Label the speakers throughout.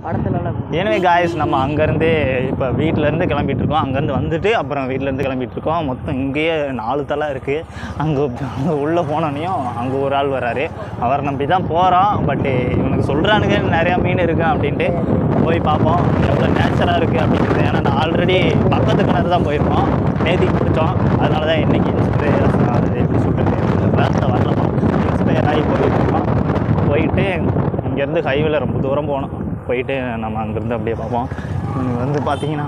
Speaker 1: படத்துலலாம்
Speaker 2: எனவே காய்ஸ் நம்ம அங்கேருந்து இப்போ வீட்டிலேருந்து கிளம்பிட்டு இருக்கோம் அங்கேருந்து வந்துட்டு அப்புறம் வீட்டிலேருந்து கிளம்பிட்டு இருக்கோம் மொத்தம் இங்கேயே நாலு தலை இருக்குது அங்கே அங்கே உள்ளே போனோன்னையும் அங்கே ஒரு ஆள் வராரு அவரை நம்பி தான் போகிறோம் பட்டு இவனுக்கு சொல்கிறானுங்க நிறையா மீன் இருக்கு அப்படின்ட்டு போய் பார்ப்போம் எவ்வளோ நேச்சராக இருக்குது அப்படிங்கிறது ஏன்னா நான் ஆல்ரெடி பக்கத்து கிணறு தான் போயிருக்கோம் நேத்திக்கு பிடிச்சோம் அதனால தான் இன்றைக்கி இன்ஸ்பயர் அது எப்படி சொல்கிறது வேஸ்ட்டை வரலாம் இன்ஸ்பயர் ஆகி போயிருக்கோம் போயிட்டு இங்கேருந்து ஹைவேல ரொம்ப தூரம் போகணும் போயிட்டு நம்ம அங்கேருந்து அப்படியே பார்ப்போம் இங்க வந்து பார்த்தீங்கன்னா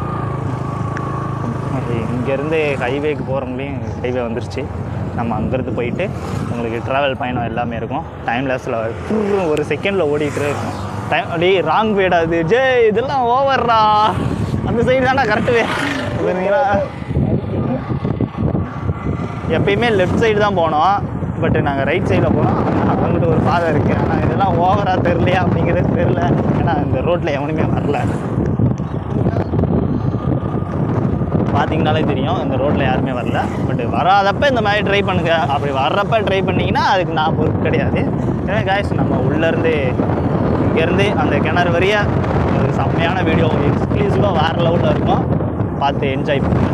Speaker 2: இங்கேருந்து ஹைவேக்கு போகிறவங்களையும் ஹைவே வந்துருச்சு நம்ம அங்கேருந்து போயிட்டு உங்களுக்கு ட்ராவல் பயணம் எல்லாமே இருக்கும் டைம் லேஸில் ஒரு செகண்டில் ஓடிக்கிட்டே இருக்கும் டைம் அப்படியே ராங் போயிடாது ஜே இதெல்லாம் ஓவர்ரா அந்த சைடு தானே கரெக்டு பார்த்தீங்களா எப்பயுமே லெஃப்ட் சைடு தான் போனோம் பட் நாங்கள் ரைட் சைடில் போனோம் அங்கிட்டு ஒரு பாதை இருக்குது ஆனால் இதெல்லாம் ஓவராக தெரிலையா அப்படிங்கிறது தெரில ஏன்னா இந்த ரோட்டில் எவனுமே வரல பார்த்தீங்கனாலே தெரியும் இந்த ரோட்டில் யாருமே வரல பட் வராதப்ப இந்த மாதிரி ட்ரை பண்ணுங்க அப்படி வர்றப்ப ட்ரை பண்ணிங்கன்னா அதுக்கு நான் பொறுப்பு கிடையாது ஏன்னா காய்ஸ் நம்ம உள்ளேருந்து இங்கேருந்து அந்த கிணறு வரைய ஒரு செம்மையான வீடியோ எக்ஸ்க்ளூசிவாக வேறு லெவலில் இருக்கும் பார்த்து என்ஜாய் பண்ணுங்க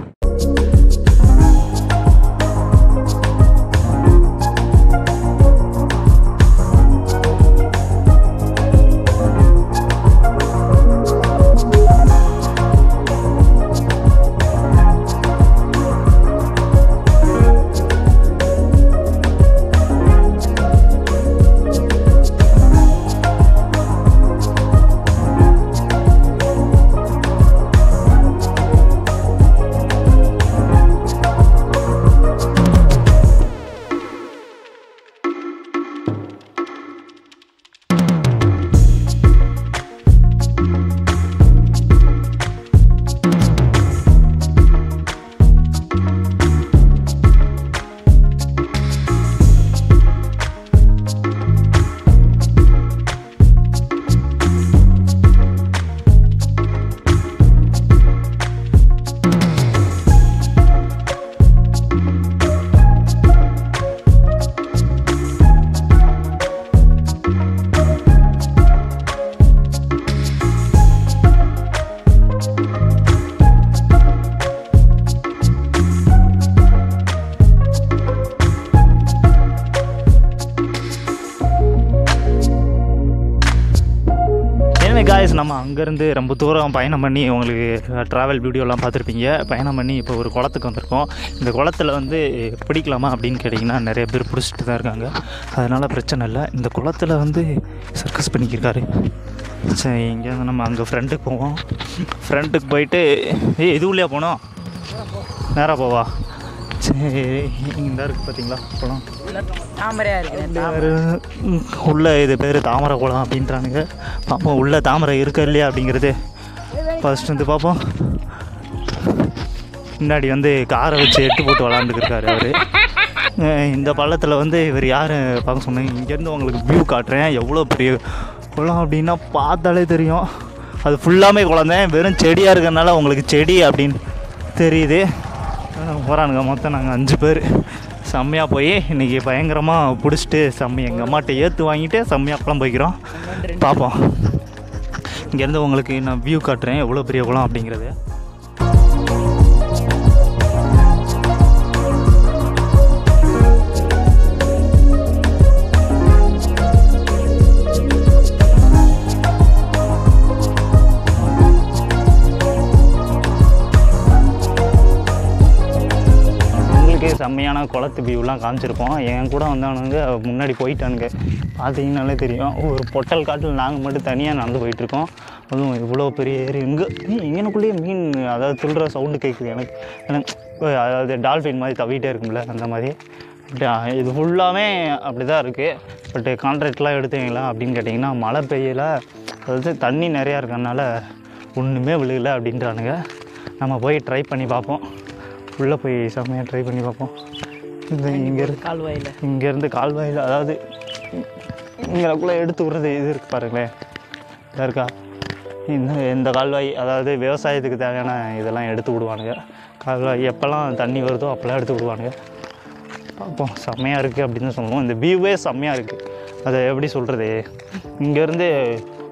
Speaker 2: எனவே காய்ஸ் நம்ம அங்கேருந்து ரொம்ப தூரம் பயணம் பண்ணி உங்களுக்கு ட்ராவல் வீடியோலாம் பார்த்துருப்பீங்க பயணம் பண்ணி இப்போ ஒரு குளத்துக்கு வந்திருக்கோம் இந்த குளத்துல வந்து பிடிக்கலாமா அப்படின்னு கேட்டிங்கன்னா நிறைய பேர் பிடிச்சிட்டு தான் இருக்காங்க அதனால் பிரச்சனை இல்லை இந்த குளத்துல வந்து சர்க்கஸ் பண்ணிக்கிருக்காரு சரி இங்கேருந்து நம்ம அங்கே ஃப்ரெண்டுக்கு போவோம் ஃப்ரெண்டுக்கு போயிட்டு ஏய் இது உள்ளே போனோம் நேராக போவா சரி இந்த இருக்குது பார்த்தீங்களா குளம்
Speaker 1: தாமரையாக இருக்குது
Speaker 2: வேறு உள்ள இது பேர் தாமரை குளம் அப்படின்றானுங்க பார்ப்போம் உள்ள தாமரை இருக்கா இல்லையா அப்படிங்கிறது ஃபர்ஸ்ட் வந்து பார்ப்போம் முன்னாடி வந்து காரை வச்சு எட்டு போட்டு விளாண்டுருக்காரு அவர் இந்த பள்ளத்தில் வந்து இவர் யார் பார்க்க சொன்னேன் இங்கேருந்து உங்களுக்கு வியூ காட்டுறேன் எவ்வளோ பெரிய குளம் அப்படின்னா பார்த்தாலே தெரியும் அது ஃபுல்லாமே குளம் வெறும் செடியாக இருக்கிறதுனால உங்களுக்கு செடி அப்படின்னு தெரியுது போகிறானுங்க மொத்தம் நாங்கள் அஞ்சு பேர் செம்மையாக போய் இன்றைக்கி பயங்கரமாக பிடிச்சிட்டு செம்ம எங்கள் அம்மாட்ட ஏற்று வாங்கிட்டு செம்மையாக குளம் போய்க்கிறோம் பார்ப்போம் இங்கேருந்து உங்களுக்கு நான் வியூ காட்டுறேன் எவ்வளோ பெரிய குளம் அப்படிங்கிறது உங்களுக்கு செம்மையான குளத்து வியூலாம் காமிச்சிருப்போம் என் கூட வந்தவனுங்க முன்னாடி போயிட்டானுங்க பார்த்தீங்கன்னாலே தெரியும் ஒரு பொட்டல் காட்டில் நாங்கள் மட்டும் தனியாக நடந்து போயிட்டுருக்கோம் அதுவும் இவ்வளோ பெரிய ஏரி இங்கே இங்கனுக்குள்ளேயே மீன் அதாவது துள்ளுற சவுண்டு கேட்குது எனக்கு எனக்கு அதாவது டால்ஃபின் மாதிரி தவிட்டே இருக்கும்ல அந்த மாதிரி பட் இது ஃபுல்லாமே அப்படி தான் இருக்குது பட் கான்ட்ராக்ட்லாம் எடுத்தீங்களா அப்படின்னு கேட்டிங்கன்னா மழை பெய்யல அதாவது தண்ணி நிறையா இருக்கறனால ஒன்றுமே விழுகல அப்படின்றானுங்க நம்ம போய் ட்ரை பண்ணி பார்ப்போம் உள்ளே போய் செம்மையாக ட்ரை பண்ணி பார்ப்போம் இந்த இங்கே இருக்கு
Speaker 1: கால்வாயில்
Speaker 2: இங்கேருந்து கால்வாயில் அதாவது இங்கனக்குள்ளே எடுத்து விட்றது இது இருக்குது பாருங்களேன் இதா இருக்கா இந்த இந்த கால்வாய் அதாவது விவசாயத்துக்கு தேவையான இதெல்லாம் எடுத்து விடுவானுங்க கால்வாய் எப்போல்லாம் தண்ணி வருதோ அப்போல்லாம் எடுத்து விடுவானுங்க பார்ப்போம் செம்மையாக இருக்குது அப்படின்னு தான் சொல்லுவோம் இந்த வியூவே செம்மையாக இருக்குது அதை எப்படி சொல்கிறது இங்கேருந்து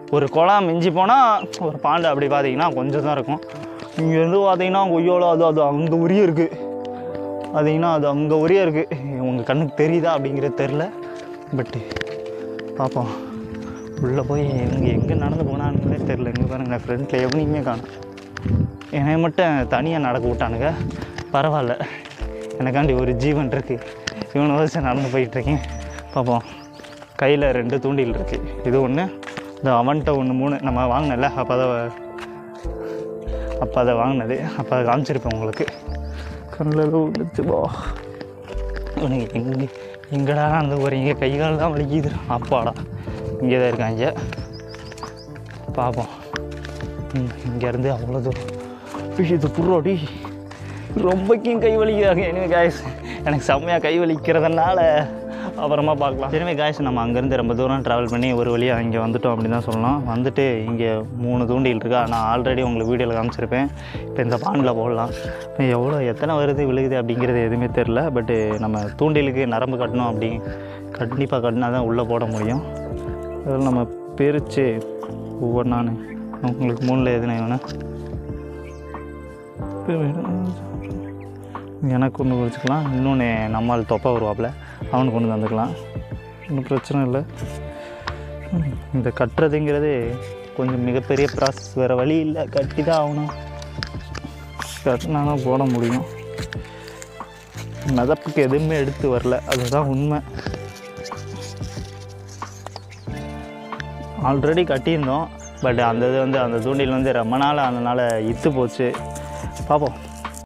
Speaker 2: ஒரு குளம் மிஞ்சி போனால் ஒரு பாண்டு அப்படி பார்த்தீங்கன்னா கொஞ்சம் தான் இருக்கும் இங்கேருந்து பார்த்தீங்கன்னா கொய்யோல அது அது அங்கே உரிய இருக்குது பார்த்தீங்கன்னா அது அங்கே உரிய இருக்குது உங்கள் கண்ணுக்கு தெரியுதா அப்படிங்கிறது தெரில பட்டு பார்ப்போம் உள்ளே போய் எங்கே எங்கே நடந்து போனான்னு தெரில இங்கே பாருங்க ஃப்ரெண்டில் எவனையுமே காணும் என்னை மட்டும் தனியாக நடக்க விட்டானுங்க பரவாயில்ல எனக்காண்டி ஒரு ஜீவன் இருக்குது இவனை வச்சு நடந்து போயிட்டுருக்கேன் பார்ப்போம் கையில் ரெண்டு தூண்டில் இருக்குது இது ஒன்று இந்த அவன்கிட்ட ஒன்று மூணு நம்ம வாங்கினல அப்போ அதை அப்போ அதை வாங்கினது அப்போ அதை காமிச்சிருப்பேன் உங்களுக்கு கண்ணில் விழுச்சு போ உனக்கு எங்கே எங்கடா அந்த போகிறீங்க கை கால் தான் வலிக்குது அப்பாடா இங்கே தான் இருக்காங்க பார்ப்போம் ம், இங்கேருந்து அவ்வளோ தூரம் ஐயோ, இது புரோடி ரொம்பக்கும் கை வலிக்கிறாங்க எனவே காய்ஸ் எனக்கு செம்மையாக கை வலிக்கிறதுனால அப்புறமா பார்க்கலாம் திரும்பி காய்ஸ் நம்ம அங்கேருந்து ரொம்ப தூரம் ட்ராவல் பண்ணி ஒரு வழியாக இங்கே வந்துட்டோம் அப்படின்னு தான் சொல்லலாம் வந்துட்டு இங்கே மூணு தூண்டில் இருக்கா நான் ஆல்ரெடி உங்களுக்கு வீடியோவில் காமிச்சிருப்பேன் இப்போ இந்த பாண்டில் போடலாம் இப்போ எவ்வளோ எத்தனை வருது விழுகுது அப்படிங்கிறது எதுவுமே தெரில பட்டு நம்ம தூண்டிலுக்கு நரம்பு கட்டணும் அப்படி கண்டிப்பாக கட்டினா தான் உள்ளே போட முடியும் அதில் நம்ம பிரித்து ஒவ்வொன்றானு உங்களுக்கு மூணில் எதுனா வேணும் எனக்கு ஒன்று வச்சுக்கலாம் இன்னொன்று நம்மால் தொப்பை வருவாப்புல அவனுக்கு ஒன்று தந்துக்கலாம் ஒன்றும் பிரச்சனை இல்லை ம், இந்த கட்டுறதுங்கிறது கொஞ்சம் மிகப்பெரிய ப்ராசஸ் வேறு வழி இல்லை கட்டி தான் ஆகணும் கட்டினா தான் போட முடியும் மிதப்புக்கு எதுவுமே எடுத்து வரல அதுதான் உண்மை ஆல்ரெடி கட்டியிருந்தோம் பட் அந்த இது வந்து அந்த தூண்டில் வந்து ரொம்ப நாள் அதனால் இத்து போச்சு பார்ப்போம்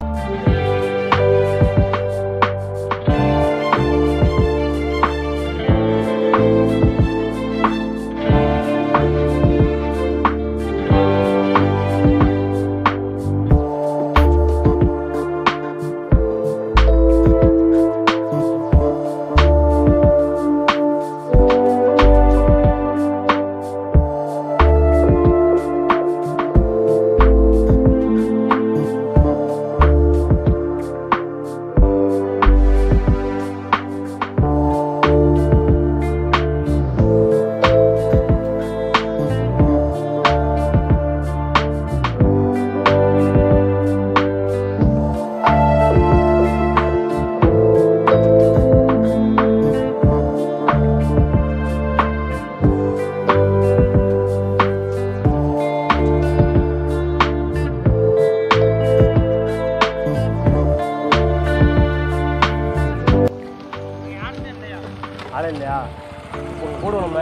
Speaker 3: ஆள் இல்லையா உங்க போடுவோம் நம்ம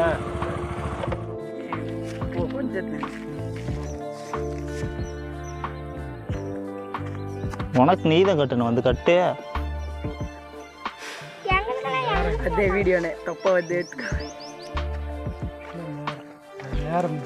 Speaker 2: உனக்கு நீ தான் கட்டணும் வந்து கட்டு
Speaker 1: ಅದೇ ವಿಡಿಯೋನೇ ತಪ್ಪ ಒದ್ದೆ
Speaker 3: நேரம்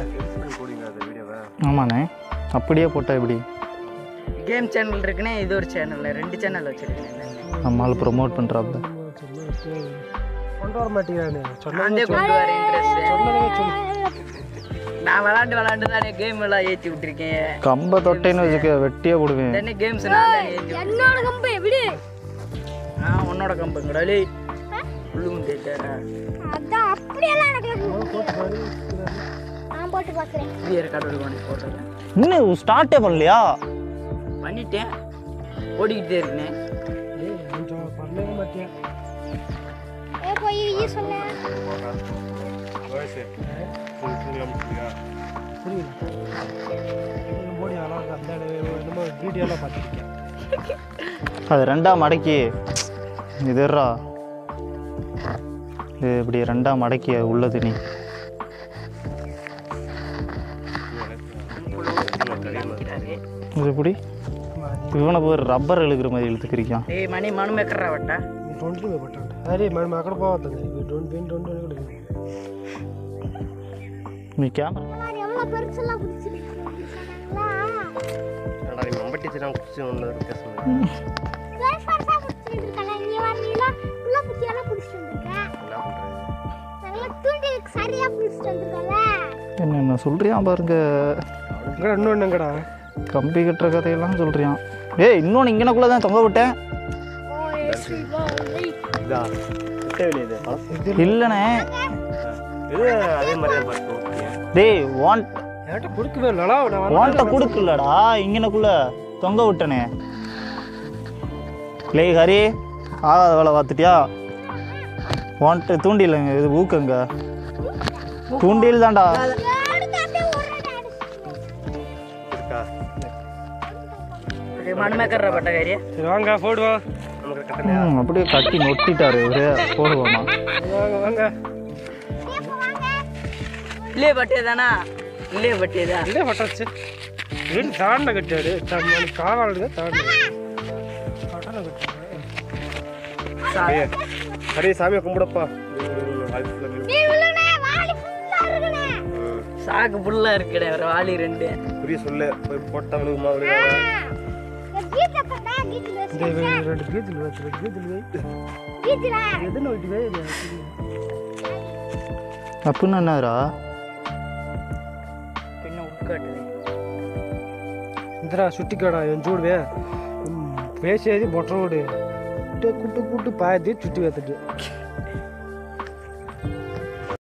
Speaker 2: ஆமாண்ணே அப்படியே போட்டால் எப்படி
Speaker 1: கேம் சேனல் இருக்குன்னே இது ஒரு சேனல் ரெண்டு சேனல் வச்சிருக்கேன்
Speaker 2: நம்மளால் ப்ரொமோட் பண்ணுறாப்புல
Speaker 3: கொண்டு வர மாட்டேங்கிறானே சொன்ன
Speaker 1: நானே கொண்டு வர இன்ட்ரெஸ்ட்
Speaker 3: சொன்னதே சொல்லு
Speaker 1: நான் விளாண்டு விளாண்டு தானே கேம் எல்லாம் ஏற்றி விட்டுருக்கேன்
Speaker 2: கம்பை தொட்டைன்னு வச்சுக்க வெட்டியே போடுவேன்
Speaker 1: தானே கேம்ஸ் நான் தானே ஏற்றி
Speaker 4: என்னோட கம்பு விடு
Speaker 1: ஆ உன்னோட கம்புங்கடா லே உள்ளும் தேட்டாரா
Speaker 4: அதான் அப்படியெல்லாம் எனக்கு நான் போட்டு பார்க்குறேன்
Speaker 1: வீரர் கடவுள் கொண்டு போட்டேன்
Speaker 2: இன்னும் ஸ்டார்ட்டே பண்ணலையா
Speaker 1: பண்ணிட்டேன் ஓடிக்கிட்டே இருக்கேன்
Speaker 3: ஏய் கொஞ்சம் பண்ணவே மாட்டியா
Speaker 4: ஏ போய் ஈ சொன்னேன்
Speaker 3: புரியல போடி அழகா அந்த என்னமோ வீடியோலாம் பார்த்துருக்கேன்
Speaker 2: அது ரெண்டாம் மடக்கி இதுரா இது இப்படி ரெண்டாம் மடக்கி உள்ளது நீ இது எப்படி இவனை போய் ரப்பர் இழுக்கிற மாதிரி இழுத்துக்கிறிக்கான்
Speaker 1: ஏய் மணி மனு மேக்கறா வட்டா
Speaker 3: ట్వంటీ పెట్టండి అరే మనం అక్కడ పోతుంది ట్వంటీ ట్వంటీ ట్వంటీ
Speaker 2: நீ கேமரா
Speaker 4: நான் எவ்வளோ பெருசெல்லாம் பிடிச்சிருக்கீங்களா பெருசு பெருசாக பிடிச்சிட்டு இருக்கல நீ வரலாம் உள்ள குட்டியெல்லாம் பிடிச்சிட்டு வந்துருக்கேன் நல்லா தூண்டி சரியாக பிடிச்சிட்டு வந்துருக்கல
Speaker 2: என்னென்ன சொல்றியான் பாருங்க
Speaker 3: ఇక్కడ இன்னொன்று எங்கடா
Speaker 2: கம்பி கட்டுற கதையெல்லாம் சொல்றியான் ஏய் இன்னொன்று இங்கனக்குள்ளே தான் தொங்க விட்டேன்
Speaker 4: ஓ எஸ்
Speaker 3: இதா இது
Speaker 2: இல்லைண்ணே
Speaker 3: இது அதே மாதிரியே பார்த்து
Speaker 2: டேய் வான்
Speaker 3: என்கிட்ட கொடுக்கவே இல்லடா நான்
Speaker 2: வான்ட்ட கொடுக்கலடா இங்கனக்குள்ள தொங்க விட்டனே லே ஹரி ஆகாத வேலை பார்த்துட்டியா வான்ட்டு தூண்டில் இது ஊக்கங்க தூண்டில் தான்டா
Speaker 4: எடுத்து அப்படியே உருண்டை அடிச்சிட்டு
Speaker 3: இருக்கா
Speaker 1: மண்மேக்கர் பட்டகாரி
Speaker 3: சரி வாங்க போடுவோம் நமக்கு கட்டலையா
Speaker 2: ம், அப்படியே கட்டி நொட்டிட்டாரு இவரு போடுவோமா
Speaker 3: வாங்க வாங்க
Speaker 1: இல்லையே பட்டியே தானா இல்லையே பட்டியே தான்
Speaker 3: இல்லையே பட்டாச்சு வீடு தாண்ட கட்டாடு காவாளுங்க தாண்ட பட்டான கட்டாடு சரி சாமியை கும்பிடப்பா
Speaker 4: டேய் உள்ளனே வாலி ஃபுல்லா இருக்குனே
Speaker 1: சாக்கு புல்லா இருக்குடே ஒரு வாளி ரெண்டு
Speaker 3: புரிய சொல்லு போய் போட்டவனுக்கு மாதிரி
Speaker 4: கீத்த பட்டா கீத்துல
Speaker 3: இந்த ரெண்டு கீத்தில் வச்சு ரெண்டு கீத்தில் வை
Speaker 4: கீத்துல
Speaker 3: எதுன்னு விட்டு வை
Speaker 2: அப்படின்னு என்னடா
Speaker 1: பின்ன உட்காட்டுது
Speaker 3: ఇందిరా చుట్టికాడ ఏం చూడవే వేసేది బొట్టరోడు కుట్టు కుట్టు కుట్టు పాయది చుట్టి వెతడు